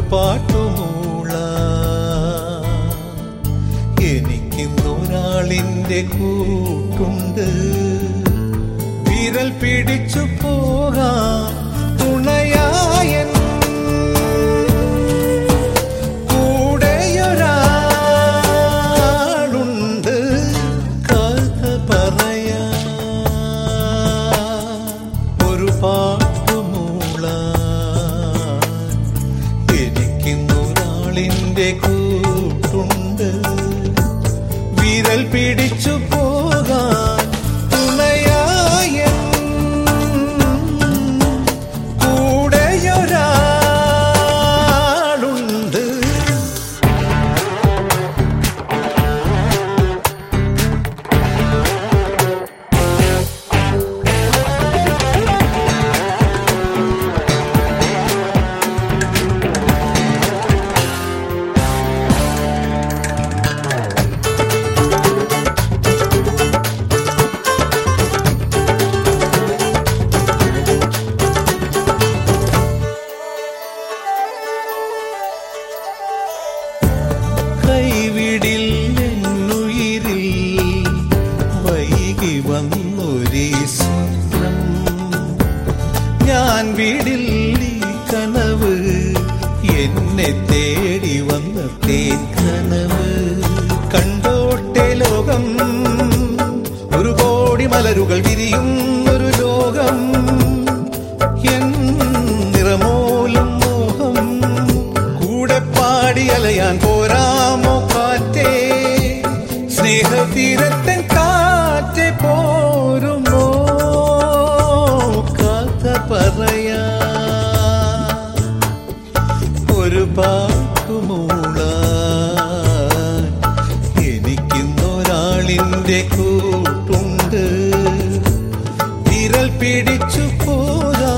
പാട്ടുമൂള എനിക്കിന്നൊരാളിന്റെ കൂട്ടുണ്ട് വിരൽ പിടിച്ചു പോകാൻ തുണയായൻ കൂടെയൊരാളുണ്ട് കഥ പറയാ ഒരു പാട്ടുമൂള എനിക്കിന്നൊരാളിന്റെ കൂട്ടുണ്ട് വിരൽ പിടിച്ചു പോകാൻ തുണയായൻ കൂടെയൊരാളുണ്ട് കൈവിടില്ലെന്നുയിരിൽ വൈകി വന്നൊരീ സ്വപ്നം ഞാൻ വിടില്ലി കനവ് എന്നെ തേടി വന്ന കനവ് കണ്ടോട്ടെ ലോകം ഒരു കോടി മലരുകൾ വിരിയും ഒരു ലോകം എൻ നിറമോലും മോഹം കൂടെ പാടി അലയാൻ പോരാമോ കാറ്റേ സ്നേഹതീരത്തൻ കാറ്റെ പോരുമോ കഥ പറയാ ഒരു പാട്ടുമൂള എനിക്കിന്നൊരാളിന്റെ കൂട്ടുണ്ട് വിരൽ പിടിച്ചു പോകാ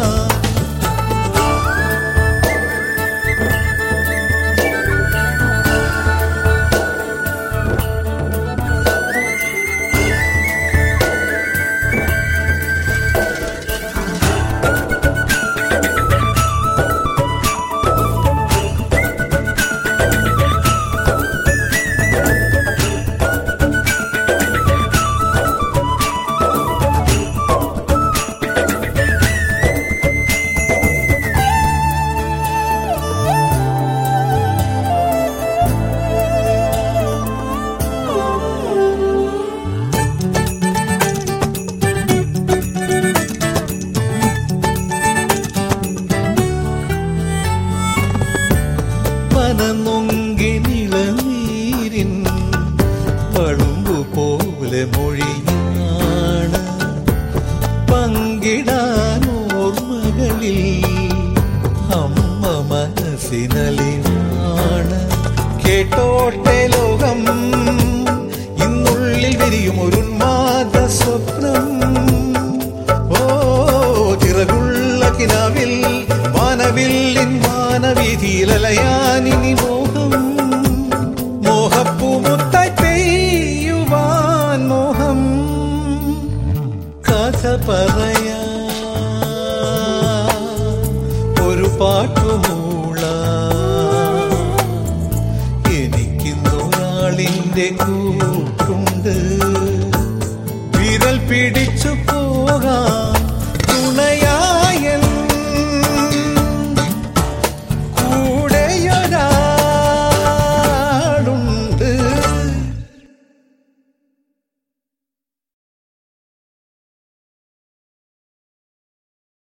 പനനൊങ്കി നിളനീരിൻ പളുമ്പു പോലെ മൊഴിയാണ് പങ്കിടാൻ ഓർമ്മകളിൽ അമ്മ മനസ്സിനലിവാണ് കേട്ടോട്ടെ ലോകം ഇന്നുള്ളിൽ വിരിയും ഒരു ഉന്മാദ സ്വപ്നം ഓ ചിറകുള്ള കിനാവിൽ വാനവില്ലിൻ വാനവീതിയിലലയാനിനി